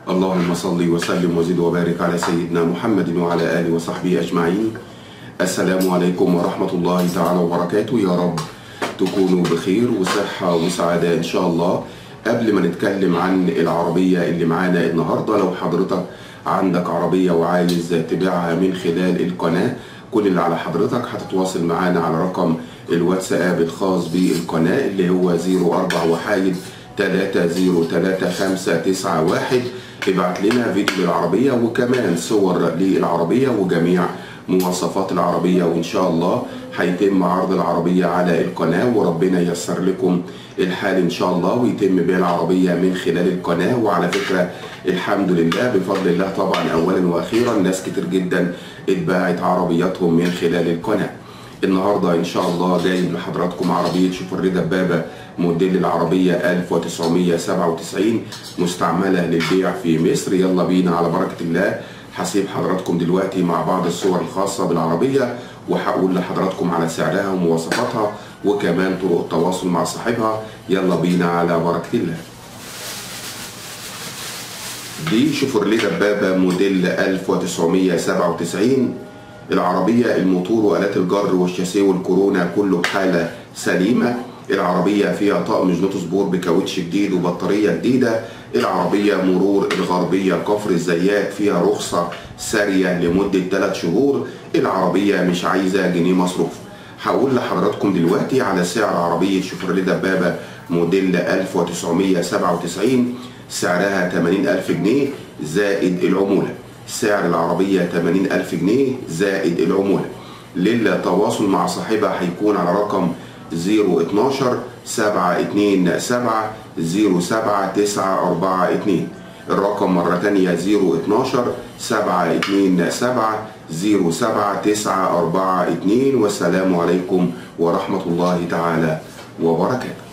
اللهم صل وسلم وزد وبارك على سيدنا محمد وعلى آله وصحبه أجمعين السلام عليكم ورحمة الله تعالى وبركاته يا رب تكونوا بخير وصحة وسعادة إن شاء الله قبل ما نتكلم عن العربية اللي معانا النهاردة لو حضرتك عندك عربية وعايز تبيعها من خلال القناة كل اللي على حضرتك هتتواصل معانا على رقم الواتساب الخاص بالقناة اللي هو 04 وحايد 303591 ابعت لنا فيديو للعربية وكمان صور للعربية وجميع مواصفات العربية وإن شاء الله هيتم عرض العربية على القناة وربنا ييسر لكم الحال إن شاء الله ويتم بيع العربية من خلال القناة وعلى فكرة الحمد لله بفضل الله طبعا أولا وأخيرا ناس كتير جدا اتباعت عربياتهم من خلال القناة النهارده ان شاء الله جايب لحضراتكم عربيه شوفرلي دبابه موديل العربيه 1997 مستعمله للبيع في مصر يلا بينا على بركه الله هسيب حضراتكم دلوقتي مع بعض الصور الخاصه بالعربيه وهقول لحضراتكم على سعرها ومواصفاتها وكمان طرق التواصل مع صاحبها يلا بينا على بركه الله دي شوفرلي دبابه موديل 1997 العربية الموتور وآلات الجر والشاسيه والكورونا كله بحالة سليمة العربية فيها طقم جنوط سبور بكاوتش جديد وبطارية جديدة العربية مرور الغربية كفر الزيات فيها رخصة سارية لمدة 3 شهور العربية مش عايزة جنيه مصروف هقول لحضراتكم دلوقتي على سعر عربية شوفرلي دبابة موديل 1997 سعرها 80000 جنيه زائد العمولة سعر العربية 80 ألف جنيه زائد العمولة للتواصل مع صاحبها هيكون على رقم 012 727 07942 الرقم مرة تانية 012 727 07942 والسلام عليكم ورحمة الله تعالى وبركاته